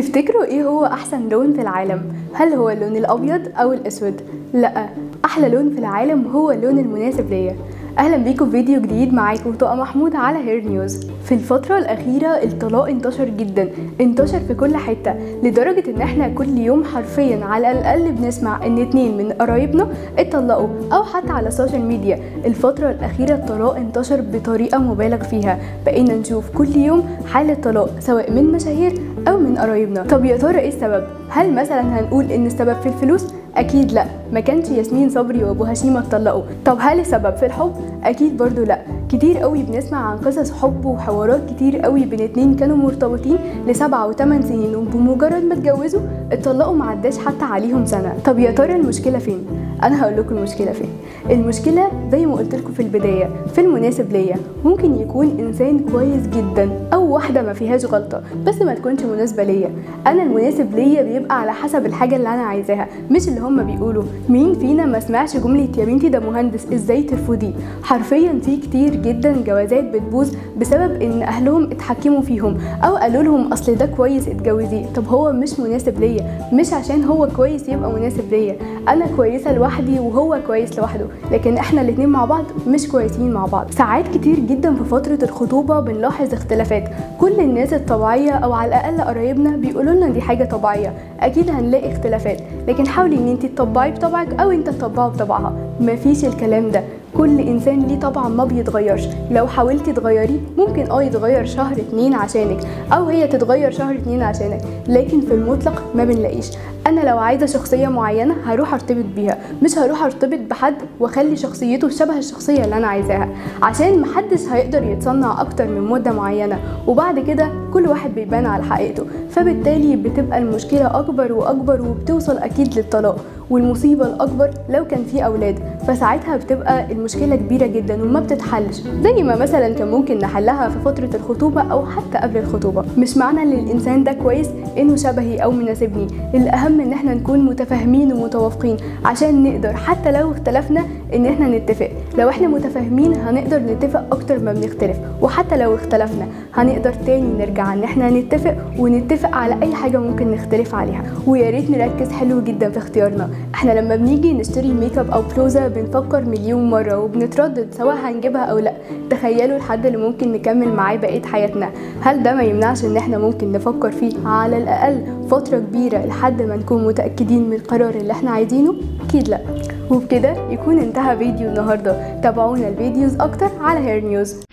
تفتكروا ايه هو احسن لون في العالم هل هو اللون الابيض او الاسود لا احلى لون في العالم هو اللون المناسب ليا اهلا بيكم في فيديو جديد معاكم طاقة محمود على هير نيوز في الفترة الأخيرة الطلاق انتشر جدا انتشر في كل حتة لدرجة ان احنا كل يوم حرفيا على الأقل بنسمع ان اتنين من قرايبنا اتطلقوا او حتى على السوشيال ميديا الفترة الأخيرة الطلاق انتشر بطريقة مبالغ فيها بقينا نشوف كل يوم حالة طلاق سواء من مشاهير او من قرايبنا طب يا ترى ايه السبب هل مثلا هنقول ان السبب في الفلوس اكيد لا ما كانش ياسمين صبري وابو هشيمه اتطلقوا طب هل السبب في الحب اكيد برضو لا كتير قوي بنسمع عن قصص حب وحوارات كتير قوي بين اتنين كانوا مرتبطين لسبعة وثمان سنين وبمجرد ما اتجوزوا اتطلقوا ما عداش حتى عليهم سنه طب يا ترى المشكله فين انا هقول لكم المشكله فين المشكله زي ما قلت لكم في البدايه في المناسب ليا ممكن يكون انسان كويس جدا او واحده ما فيهاش غلطه بس ما تكونش مناسبه ليا انا المناسب ليا بيبقى على حسب الحاجه اللي انا عايزاها مش اللي هم بيقولوا مين فينا ما سمعش جمله يا بنتي ده مهندس ازاي ترفضيه حرفيا في كتير جدا جوازات بتبوظ بسبب ان اهلهم اتحكموا فيهم او قالوا لهم اصل ده كويس اتجوزيه طب هو مش مناسب ليا مش عشان هو كويس يبقى مناسب ليا انا كويسه لوحدي وهو كويس لوحده لكن احنا الاتنين مع بعض مش كويسين مع بعض ساعات كتير جدا في فتره الخطوبه بنلاحظ اختلافات كل الناس الطبيعيه او على الاقل قرايبنا بيقولوا لنا دي حاجه طبيعيه اكيد هنلاقي اختلافات لكن حاولي ان انت تطبعي بطبعك او انت تطبعه بطبعها مفيش الكلام ده كل انسان ليه طبعا ما بيتغيرش لو حاولتي تغيريه ممكن اه يتغير شهر اتنين عشانك او هي تتغير شهر اتنين عشانك لكن في المطلق ما بنلاقيش انا لو عايزه شخصيه معينه هروح ارتبط بيها مش هروح ارتبط بحد واخلي شخصيته شبه الشخصيه اللي انا عايزاها عشان محدش هيقدر يتصنع اكتر من مده معينه وبعد كده كل واحد بيبان على حقيقته فبالتالي بتبقى المشكله اكبر واكبر وبتوصل اكيد للطلاق والمصيبه الاكبر لو كان في اولاد فساعتها بتبقى المشكله كبيره جدا وما بتتحلش زي ما مثلا كان ممكن نحلها في فتره الخطوبه او حتى قبل الخطوبه مش معنى ان الانسان ده كويس انه شبهي او مناسبني الاهم ان احنا نكون متفاهمين ومتوافقين عشان نقدر حتى لو اختلفنا ان احنا نتفق لو احنا متفاهمين هنقدر نتفق اكتر ما بنختلف وحتى لو اختلفنا هنقدر تاني نرجع ان احنا نتفق ونتفق على اي حاجه ممكن نختلف عليها ويا ريت نركز حلو جدا في اختيارنا احنا لما بنيجي نشتري ميك اب او بلوزه بنفكر مليون مره وبنتردد سواء هنجيبها او لا تخيلوا الحد اللي ممكن نكمل معاه بقيه حياتنا هل ده ما يمنعش ان احنا ممكن نفكر فيه على الاقل فتره كبيره لحد ما نكون متاكدين من القرار اللي احنا عايزينه اكيد لا وبكده يكون انتهى فيديو النهارده تابعونا الفيديوز اكتر على هير نيوز